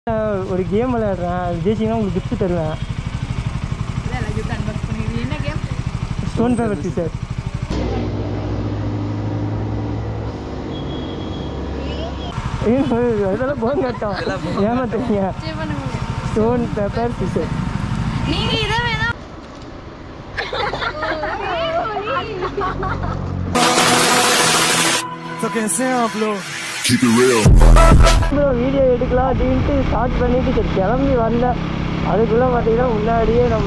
ஒரு கேம் விளையாடுறேன் அது ஜெயிச்சிங்கன்னா உங்களுக்கு கிஃப்ட் தருவேன் இல்லை கிஃப்ட் அன்பாக்ஸ் பண்ணிடுது என்ன கேம் ஸ்டோன் பேப்பர் டீச்சர் அதெல்லாம் போங்க கேட்டோம் ஏமாத்துறீங்க சரி பண்ணுங்க ஸ்டோன் பேப்பர் டீச்சர் நீங்க இதை வேணா Keep it real. Bro video எடுக்கலாம் அப்படின்ட்டு ஸ்டார்ட் பண்ணிட்டு சரி கிளம்பி வந்தேன் அதுக்குள்ளே பார்த்தீங்கன்னா முன்னாடியே நம்ம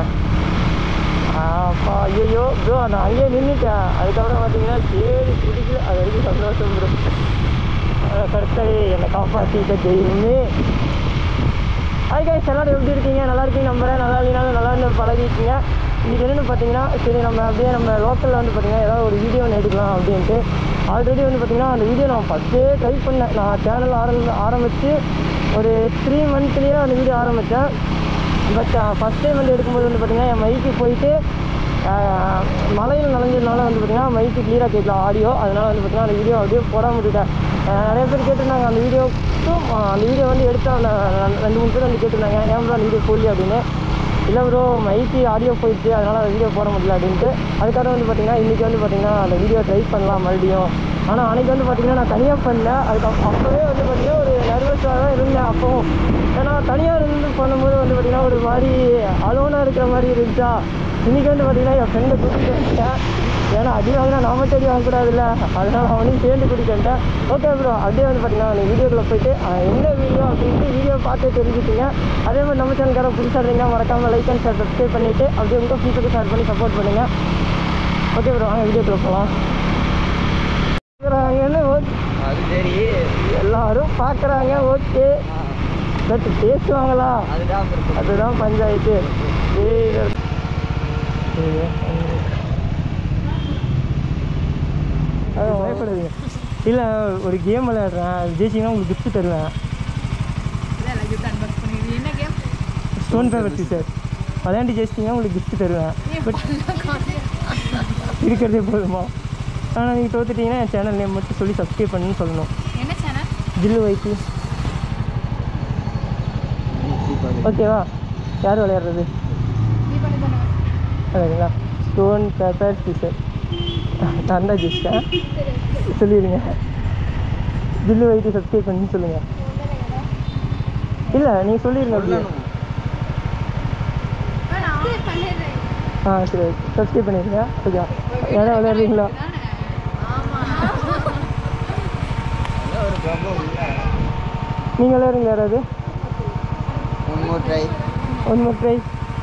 அப்பா ஐயோ ப்ரோ நான் அங்கேயே நின்றுட்டேன் அதுக்கப்புறம் பார்த்தீங்கன்னா தேடி பிடிக்கல அது வரைக்கும் சந்தோஷம் ப்ரோ கரெக்டாக என்னை காப்பாற்றிட்ட தெய்வமே ஹாய் guys எல்லாரும் எப்படி இருக்கீங்க நல்லா இருக்கீங்க நம்புறேன் நல்லா இல்லைனாலும் நல்லா இருந்து பழகிருக்கீங்க இன்றைக்கி என்னென்னு பார்த்தீங்கன்னா சரி நம்ம அப்படியே நம்ம லோக்கலில் வந்து பார்த்தீங்கன்னா ஏதாவது ஒரு வீடியோ ஒன்று எடுக்கலாம் அப்படின்ட்டு ஆல்ரெடி வந்து பார்த்தீங்கன்னா அந்த வீடியோ நான் ஃபஸ்ட்டே ட்ரை பண்ணேன் நான் சேனல் ஆரம்பி ஆரம்பித்து ஒரு த்ரீ மந்த்லேயே அந்த வீடியோ ஆரம்பித்தேன் பட் ஃபஸ்ட் டைம் வந்து எடுக்கும்போது வந்து பார்த்தீங்கன்னா என் மைக்கு போயிட்டு ஆஹ், மழையில் நனைஞ்சதுனால வந்து பார்த்தீங்கன்னா மைக்கு கிளியராக கேட்கலாம் ஆடியோ அதனால் வந்து பார்த்தீங்கன்னா அந்த வீடியோ அப்படியே போடாம விட்டுட்டேன் ஆஹ், நிறைய பேர் கேட்டிருந்தாங்க அந்த வீடியோக்கும் அந்த வீடியோ வந்து எடுத்தா அந்த ரெண்டு மூணு பேர் வந்து கேட்டிருந்தாங்க ஏன் ப்ரோ அந்த வீடியோ போடலையே அப்படின்னு இல்லை ப்ரோ மைக்கு ஆடியோ போயிடுச்சு அதனால் அந்த வீடியோ போட முடியல அப்படின்ட்டு அதுக்காக வந்து பார்த்தீங்கன்னா இன்றைக்கி வந்து பார்த்தீங்கன்னா அந்த வீடியோ ட்ரை பண்ணலாம் மறுபடியும் ஆனால் அன்றைக்கி வந்து பார்த்தீங்கன்னா நான் தனியாக பண்ணல அதுக்கு அப்ப- அப்போவே வந்து பார்த்தீங்கன்னா ஒரு நர்வஸாக தான் இருந்தேன் அப்போவும் ஏன்னா தனியாக இருந்து பண்ணும்போது வந்து பார்த்தீங்கன்னா ஒரு மாதிரி அலோனாக இருக்கிற மாதிரி இருந்துச்சா இன்றைக்கி வந்து பார்த்தீங்கன்னா என் ஃப்ரெண்டை கூட்டிகிட்டு வந்துட்டேன் ஏன்னா அடி வாங்கினா நாம தேடி வாங்கக்கூடாதுல்ல அதனால் அவனையும் சேர்ந்து கூட்டிகிட்டு வந்துட்டேன் ஓகே ப்ரோ அப்படியே வந்து பார்த்தீங்கன்னா அந்த வீடியோக்குள்ளே போயிட்டு அஹ், என்ன வீடியோ அப்படின்ட்டு வீடியோ பார்த்து தெரிஞ்சுக்கிங்க அதே மாதிரி நம்ம சேனல்கார புதுசாக இருந்தீங்கன்னா மறக்காமல் லைக் அண்ட் ஷேர் சப்ஸ்கிரைப் பண்ணிவிட்டு அப்படியே உங்கள் ஃப்ரெண்ட்ஸுக்கு ஷேர் பண்ணி சப்போர்ட் பண்ணுங்கள் ஓகே ப்ரோ வாங்க வீடியோக்குள்ளே போகலாம் பார்க்குறாங்கன்னு ஓகே அது சரி எல்லாரும் பார்க்குறாங்க ஓகே பட் பேசுவாங்களா அதுதான் இருக்கு அதுதான் பஞ்சாயத்து ஏய், இது- ஏய், அதான் பயப்படாதீங்க இல்லை ஒரு கேம் விளையாடுறேன் அது ஜெயிச்சிங்கன்னா உங்களுக்கு கிஃப்ட் தருவேன் இல்லை கிஃப்ட் அன்பாக்ஸ் பண்ணிடுது என்ன கேம் ஸ்டோன் பேப்பர் டீச்சர் விளையாண்டு ஜெயிச்சிங்கன்னா உங்களுக்கு கிஃப்ட் தருவேன் பட் இருக்கிறதே போதுமா ஆனால் நீங்கள் தோத்துட்டீங்கன்னா என் சேனல் நேம் மட்டும் சொல்லி சப்ஸ்கிரைப் பண்ணுன்னு சொல்லணும் என்ன சேனல் ஜில்லு வைத்தி ஓகேவா யார் விளையாடுறது நீ பண்ணி பண்ணுங்க அதுங்களா ஸ்டோன் பேப்பர் டீச்சர் நான் தான் ஜெயிச்சிட்டேன் சொல்லிடுங்க ஜில்லு வைத்தி சப்ஸ்கிரைப் பண்ணி சொல்லுங்கள் இல்லை நீங்கள் சொல்லிடுங்க அப்படியே ஆ சரி சப்ஸ்கிரைப் பண்ணிடுங்க ஓகே யாராவது விளையாடுறீங்களா ஒரு ப்ராப்ளம் இல்லை நீங்கள் விளையாடுறீங்க யாராவது one more try one more try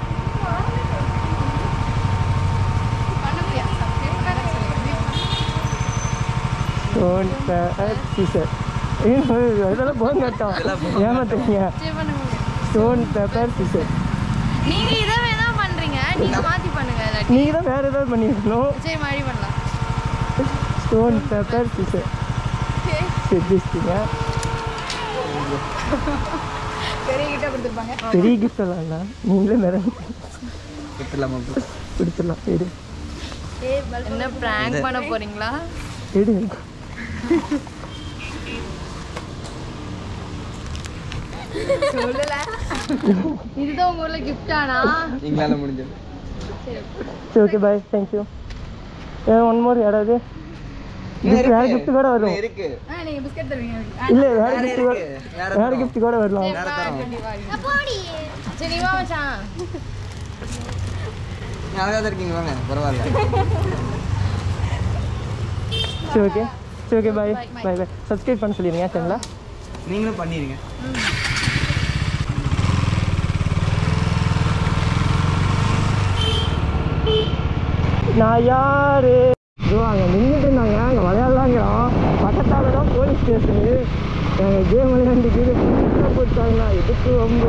stone paper teacher அதெல்லாம் போங்க கேட்டோம் ஏமாத்துறீங்க சரி பண்ணுங்க ஸ்டோன் பேப்பர் டீச்சர் நீங்க இதை வேணா பண்றீங்க நீங்க மாத்தி பண்ணுங்க இல்லாட்டி நீங்கள் தான் வேறு ஏதாவது பண்ணியிருக்கணும் சரி மறுபடி பண்ணலாம் ஸ்டோன் பேப்பர் டீச்சர் சரி ஜெயிச்சிட்டீங்க பெரிய கிட்ட கொடுத்துருப்பாங்க பெரிய கிஃப்ட் எல்லாம் இல்லை நீங்களே நிறைய விட்டுலாமா கொடுத்துடலாம் எடு என்ன பிராங்க் பண்ண போறீங்களா எடு சொல்லல இதுதான் உங்க ஊர்ல கிஃப்டானா நீங்களால முடிஞ்சது சரி okay bye thank you one more யாராவது gift வேறு gift கூட வரும் இருக்கு நீங்க பிஸ்கட் தருவீங்க இல்லை வேறு gift கூட வேற வேறு gift கூட வரலாம் சரி வா மச்சான் நீ அழகா தான் இருக்கீங்க வாங்க பரவாயில்ல சரி ஓகே சரி ஓகே பாய் பாய் பாய் சப்ஸ்கிரைப் பண்ண சொல்லிடுங்க சரிங்களா நீங்களும் பண்ணிடுங்க நான் யாரு ப்ரோ அங்கே நின்றுட்டு இருந்தாங்க அங்கே விளையாடலாங்கிறோம் பக்கத்தால் தான் போலீஸ் ஸ்டேஷனு கேம் விளையாண்டுக்கு போட்டாங்க எதுக்கு ரொம்ப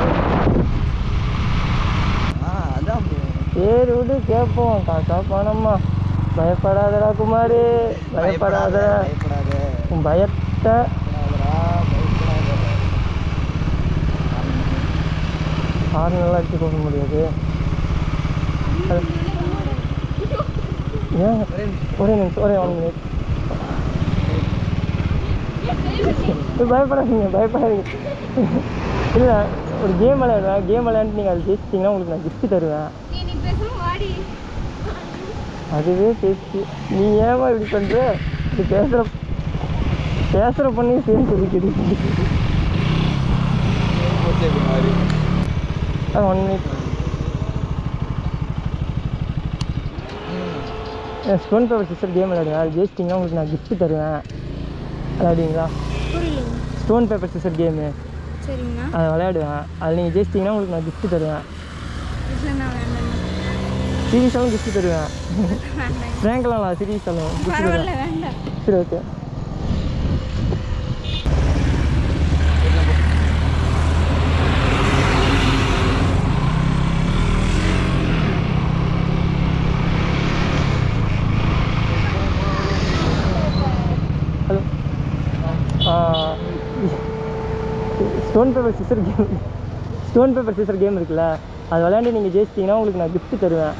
ஆ அதான் bro. ஏறு விடு கேட்போம் காக்கா பணமா பயப்படாதடா குமாரு பயப்படாத பயப்படாத உன் பயத்தை பயப்படாதடா பயப்படாத ஆறு நல்லா அடிச்சு கொடுக்க முடியாது அது- ஏன் ஒரே நிமிஷம் ஒரே ஒன் மினிட் பயப்படாதீங்க பயப்படாதீங்க இல்லை ஒரு கேம் விளையாடுவேன் கேம் விளையாண்டு நீங்கள் அது ஜெயிச்சிட்டிங்கன்னா உங்களுக்கு நான் gift தருவேன் நீ நீ பேசணும் வாடி அதுவே பேசி நீ ஏமா இப்படி பண்ணுற இப்படி பேசுகிற பேசுகிற பண்ணி சேர்ந்து சொல்லிக்கிட்டு ஓகே மாதிரி one minute stone paper sister game விளையாடுவேன் அது ஜெயிச்சிட்டிங்கன்னா உங்களுக்கு நான் gift தருவேன் விளையாடுவீங்களா புரியல ஸ்டோன் பேப்பர் சிஸ்டர் கேமு சரிங்கண்ணா அதை விளையாடுவேன் அதில் நீங்கள் ஜெயிச்சிட்டிங்கன்னா உங்களுக்கு நான் gift தருவேன் இல்லைண்ணா வேண்டாம் சீரியஸாகவும் gift தருவேன் வேண்டாம் ஃப்ரேங்கெலாம் இல்லை சீரியஸாலும் gift தருவேன் பரவாயில்ல வேண்டாம் சரி okay hello stone paper scissor game stone paper scissor game இருக்குல்ல அது விளையாண்டு நீங்கள் ஜெயிச்சிட்டிங்கன்னா உங்களுக்கு நான் gift தருவேன்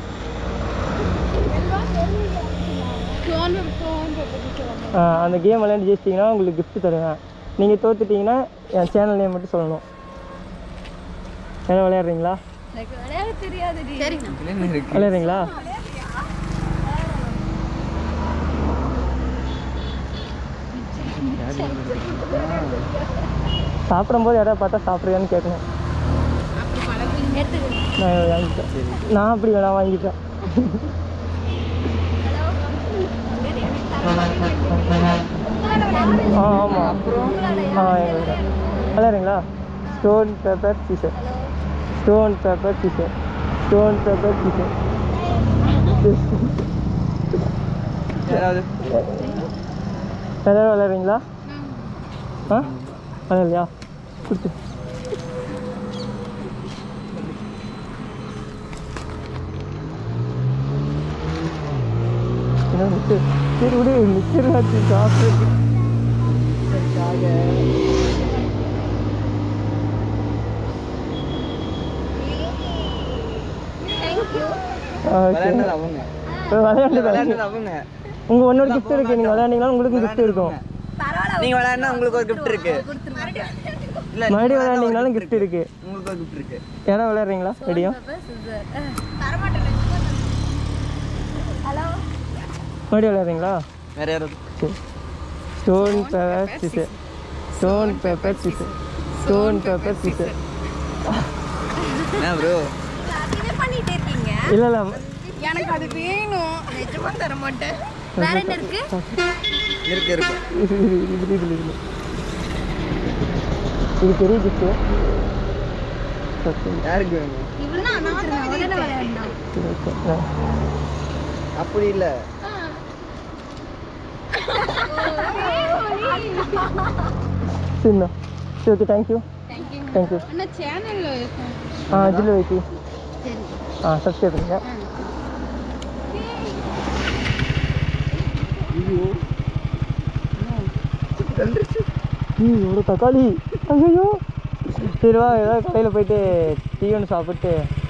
ஃபோன் ஃபோன் ஆ, அந்த கேம் விளையாண்டு ஜெயிச்சிட்டிங்கன்னா உங்களுக்கு gift தருவேன் நீங்கள் தோத்துட்டீங்கன்னா என் சேனல் நேம் மட்டும் சொல்லணும் என்ன விளையாடுறீங்களா எனக்கு விளையாட தெரியாதுடி சரிங்கண்ணா என்ன இருக்கு விளையாடுறீங்களா சாப்பிடும்போது யாராவது பார்த்தா சாப்பிட்றியான்னு கேட்கணும் அப்படி பழக்கம் எடுத்துக்கிறேன் நான் இதை வாங்கிட்டேன் நான் அப்படி வேணா வாங்கிட்டேன் ஆ ஆமாம் ஆ விளையாடுறீங்களா stone paper scissor stone paper scissor stone paper scissor யாராவது ஏதாவது விளையாடுறீங்களா ஆ விளையாடலையா கொடுத்து என்ன மிச்சர் சரி விடு மிச்சர் ஆச்சு சாப்பிட்டு விளையாண்டது அவங்க விளையாண்டு விளையாண்டது அவங்க உங்கள் ஒன்னொரு கிஃப்ட் இருக்கு நீங்கள் விளையாண்டிங்கன்னா உங்களுக்கு கிஃப்ட் இருக்கும் நீங்க விளையாடினா உங்களுக்கு ஒரு கிஃப்ட் இருக்கு இல்ல மறுபடியும் விளையாண்டிங்கனாலும் கிஃப்ட் இருக்கு உங்களுக்கு ஒரு கிஃப்ட் இருக்கு யாராவது விளையாடுறீங்களா ரெடியும் ஹலோ மறுபடியும் விளையாடுறீங்களா வேற யாராவது சரி stone paper scissor stone paper scissor stone paper scissor என்ன ப்ரோ அதுவே பண்ணிட்டே இருக்கீங்க இல்லை இல்லை எனக்கு அது வேணும் நிஜமா தர மாட்டேன் வேற என்ன இருக்கு இருக்கு இருக்கு இது இது இது இது இது இது பெரிய கிஃப்ட்டு யாருக்கு வேணும் இவ்வளவு நான் உடனே விளையாடணும் சரி ஓகே அப்படி இல்ல சரிண்ணா சரி ஓகே தேங்க்யூ தேங்க்யூ அண்ணா சேனல்ல இருக்கும் ஆ ஜில்லு வைக்கி சரி ஆ சப்ஸ்கிரைப் பண்ணுங்க ம் ஒரு தக்காளி ஐயோ சரி வா ஏதாவது கடையில் போயிட்டு டீ ஒன்று சாப்பிட்டு